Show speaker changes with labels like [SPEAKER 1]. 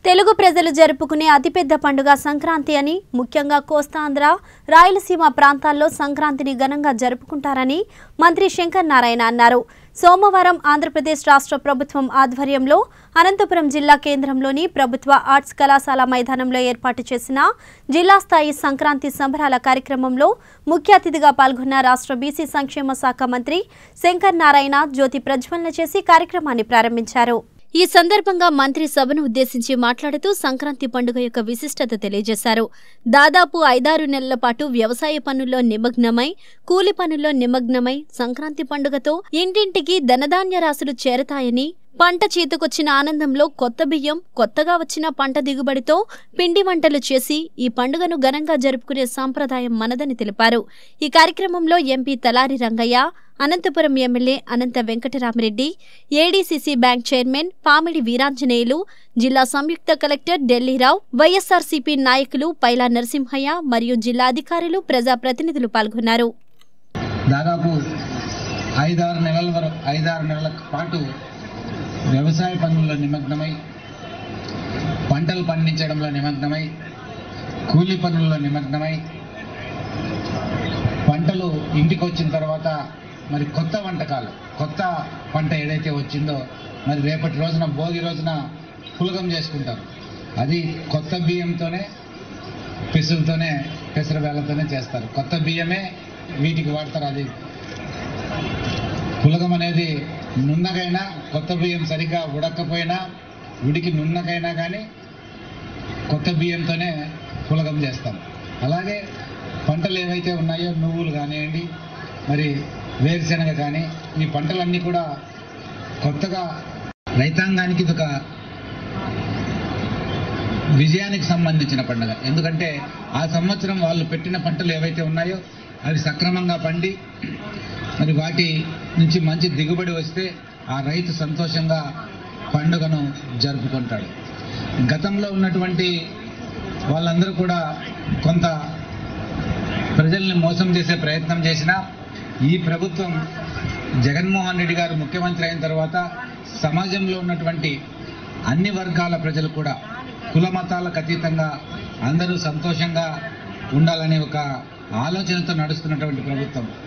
[SPEAKER 1] తెలుగు ప్రజలు జరుపుకునే అతిపెద్ద పండుగ సంక్రాంతి అని ముఖ్యంగా కోస్తాంధ్ర రాయలసీమ ప్రాంతాల్లో సంక్రాంతిని ఘనంగా జరుపుకుంటారని మంత్రి శంకర్ నారాయణ అన్నారు సోమవారం ఆంధ్రప్రదేశ్ రాష్ట్ర ప్రభుత్వం ఆధ్వర్యంలో అనంతపురం జిల్లా కేంద్రంలోని ప్రభుత్వ ఆర్ట్స్ కళాశాల మైదానంలో ఏర్పాటు చేసిన జిల్లా స్థాయి సంక్రాంతి సంబరాల కార్యక్రమంలో ముఖ్య అతిథిగా పాల్గొన్న రాష్ట్ర బీసీ సంక్షేమ శాఖ మంత్రి శంకర్ నారాయణ జ్యోతి ప్రజ్వలన చేసి కార్యక్రమాన్ని ప్రారంభించారు ఈ సందర్భంగా మంత్రి సభను ఉద్దేశించి మాట్లాడుతూ సంక్రాంతి పండుగ యొక్క విశిష్టత తెలియజేశారు దాదాపు ఐదారు నెలల పాటు వ్యవసాయ పనుల్లో నిమగ్నమై కూలి పనుల్లో నిమగ్నమై సంక్రాంతి పండుగతో ఇంటింటికి ధనధాన్య రాశులు చేరతాయని పంట చేతికొచ్చిన ఆనందంలో కొత్త బియ్యం కొత్తగా వచ్చిన పంట దిగుబడితో పిండి వంటలు చేసి ఈ పండుగను ఘనంగా జరుపుకునే సాంప్రదాయం మనదని తెలిపారు ఈ కార్యక్రమంలో MP Talari Rangaiah Anantapur MLA Anantha Venkatarami Reddy ADCC bank chairman Pamidi Veeranjaneyulu జిల్లా సంయుక్త కలెక్టర్ ఢిల్లీరావు వైఎస్ఆర్సీపీ నాయకులు పైలా నరసింహయ్య మరియు జిల్లా అధికారులు ప్రజాప్రతినిధులు పాల్గొన్నారు
[SPEAKER 2] దాదాపు ఐదారు నెలల వరకు ఐదారు నెలల పాటు వ్యవసాయ పనుల్లో నిమగ్నమై పంటలు పండించడంలో నిమగ్నమై కూలీ పనుల్లో నిమగ్నమై పంటలు ఇంటికి వచ్చిన తర్వాత మరి కొత్త వంటకాలు కొత్త పంట ఏదైతే వచ్చిందో మరి రేపటి రోజున భోగి రోజున పులగం చేసుకుంటారు అది కొత్త బియ్యంతోనే పెసులతోనే పెసర బేళ్ళతోనే చేస్తారు కొత్త బియ్యమే వీటికి వాడతారు అది పులగం అనేది నున్నగైనా కొత్త బియ్యం సరిగ్గా ఉడకపోయినా ఉడికి నున్నగైనా కానీ కొత్త బియ్యంతోనే పులగం చేస్తాం అలాగే పంటలు ఏవైతే ఉన్నాయో నువ్వులు కానివ్వండి మరి వేరుశెనగ కానీ ఈ పంటలన్నీ కూడా కొత్తగా రైతాంగానికి ఇది ఒక విజయానికి సంబంధించిన పండుగ ఎందుకంటే ఆ సంవత్సరం వాళ్ళు పెట్టిన పంటలు ఏవైతే ఉన్నాయో అవి సక్రమంగా పండి మరి వాటి నుంచి మంచి దిగుబడి వస్తే ఆ రైతు సంతోషంగా పండుగను జరుపుకుంటాడు గతంలో ఉన్నటువంటి వాళ్ళందరూ కూడా కొంత ప్రజల్ని మోసం చేసే ప్రయత్నం చేసినా ఈ ప్రభుత్వం జగన్మోహన్ రెడ్డి గారు ముఖ్యమంత్రి అయిన తర్వాత సమాజంలో ఉన్నటువంటి అన్ని వర్గాల ప్రజలు కూడా కుల మతాలకు అతీతంగా అందరూ సంతోషంగా ఉండాలనే ఒక ఆలోచనతో నడుస్తున్నటువంటి ప్రభుత్వం